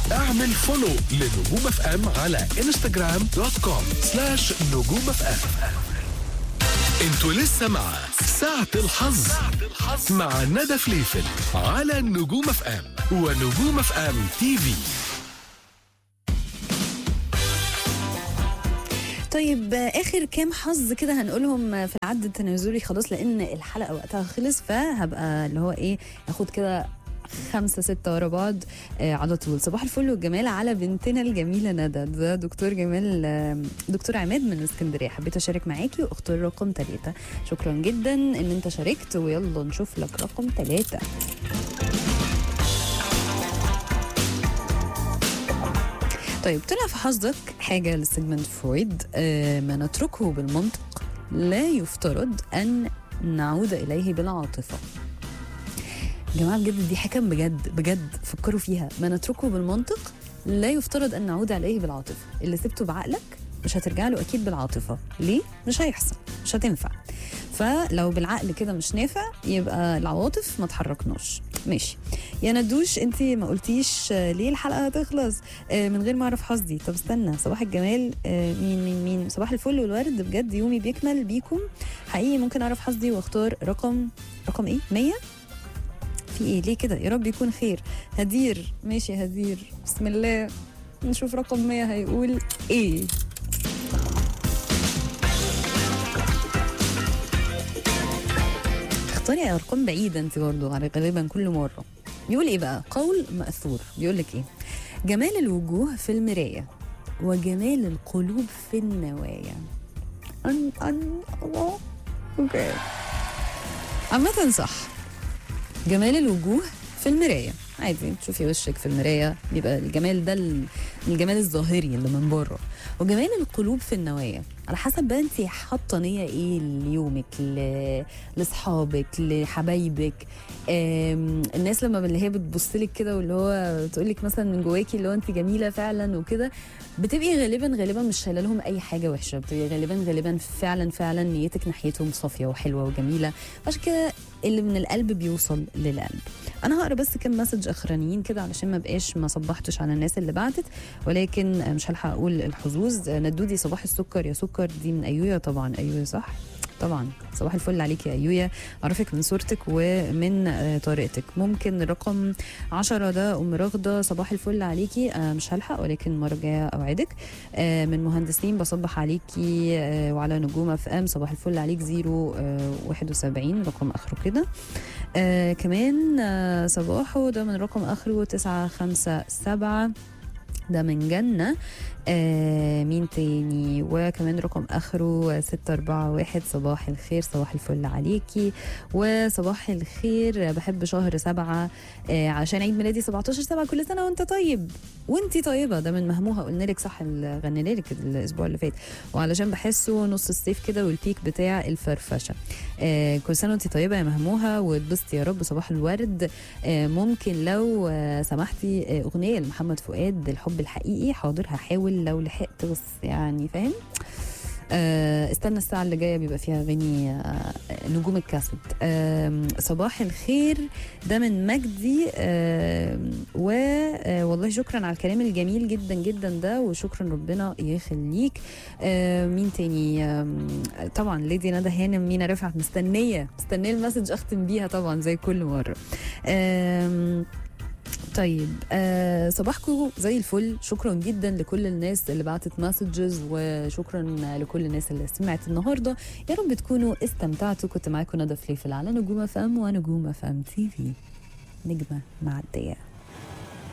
اعمل فولو لنجوم اف ام على انستغرام دوت كوم سلاش نجوم اف ام انتوا لسه مع ساعة الحظ مع ندى فليفل على نجوم اف ام ونجوم اف ام تي في طيب آه، اخر كام حظ كده هنقولهم آه، في العد التنازلي خلاص لان الحلقه وقتها خلص فهبقى اللي هو ايه اخد كده خمسة ستة ورا بعض آه على طول صباح الفل والجمال على بنتنا الجميلة ندى ده دكتور جمال آه دكتور عماد من اسكندرية حبيت أشارك معاكي واختار رقم ثلاثة شكرا جدا إن أنت شاركت ويلا نشوف لك رقم ثلاثة طيب طلع في حظك حاجة لسيجموند فرويد آه ما نتركه بالمنطق لا يفترض أن نعود إليه بالعاطفة يا جماعة بجد دي حكم بجد بجد فكروا فيها ما نتركه بالمنطق لا يفترض أن نعود عليه بالعاطفة اللي سبته بعقلك مش هترجع له أكيد بالعاطفة ليه؟ مش هيحصل مش هتنفع فلو بالعقل كده مش نافع يبقى العواطف ما تحركناش ماشي يا ندوش انت ما قلتيش آه، ليه الحلقه هتخلص آه، من غير ما اعرف حظي طب استنى صباح الجمال آه، مين مين مين صباح الفل والورد بجد يومي بيكمل بيكم حقيقي ممكن اعرف حظي واختار رقم رقم ايه 100 في ايه ليه كده يا رب يكون خير هدير ماشي يا هدير بسم الله نشوف رقم 100 هيقول ايه اختاري ارقام بعيده انت برضه على غالبا كل مره بيقول ايه بقى قول ماثور بيقول لك ايه جمال الوجوه في المرايه وجمال القلوب في النوايا أن أن الله اوكي عامة صح جمال الوجوه في المراية عادي تشوفي وشك في المراية بيبقى الجمال ده ال- الجمال الظاهري اللي من بره وجمال القلوب في النوايا على حسب بقى انت حاطه نيه ايه ليومك ل- لاصحابك لحبايبك آم، الناس لما اللي هي بتبص لك كده واللي هو تقول لك مثلا من جواكي اللي هو انت جميله فعلا وكده بتبقي غالبا غالبا مش شايله لهم اي حاجه وحشه بتبقي غالبا غالبا فعلا فعلا نيتك ناحيتهم صافيه وحلوه وجميله عشان كده اللي من القلب بيوصل للقلب انا هقرا بس كام مسج اخرانيين كده علشان ما بقاش ما صبحتش على الناس اللي بعتت ولكن مش هلحق اقول الحظوظ ندودي صباح السكر يا سكر دي من ايويا طبعا ايويا صح طبعا صباح الفل عليك يا ايويا اعرفك من صورتك ومن آه، طريقتك ممكن رقم عشرة ده ام رغده صباح الفل عليكي آه، مش هلحق ولكن المره الجايه اوعدك آه، من مهندسين بصبح عليكي آه، وعلى نجوم اف ام صباح الفل عليك 071 رقم اخره كده آه كمان آه صباحه ده من رقم اخره 957 ده من جنة آه مين تاني وكمان رقم اخره 641 صباح الخير صباح الفل عليكي وصباح الخير بحب شهر سبعة آه عشان عيد ميلادي 17 سبعة كل سنة وانت طيب وانت طيبة ده من مهموها قلنا لك صح ال- غنينا لك الاسبوع اللي فات وعلشان بحسه نص الصيف كده والبيك بتاع الفرفشة آه كل سنة وانت طيبة يا مهموها واتبسطي يا رب صباح الورد آه ممكن لو آه سمحتي آه اغنية لمحمد فؤاد الحب الحقيقي حاضر هحاول لو لحقت بس يعني فاهم آه، استنى الساعة اللي جاية بيبقى فيها أغاني آه، نجوم الكاسيت آم، صباح الخير ده من مجدي والله شكرا على الكلام الجميل جدا جدا ده وشكرا ربنا يخليك آه، مين تاني آم، طبعا ليدي ندى هانم مينا رفعت مستنية مستنية المسج أختم بيها طبعا زي كل مرة آم، طيب آه صباحكم زي الفل شكرا جدا لكل الناس اللي بعتت مسجز وشكرا لكل الناس اللي سمعت النهارده يا رب تكونوا استمتعتوا كنت معاكم ندى فليفل على نجوم فام ونجوم فام تي في نجمه معديه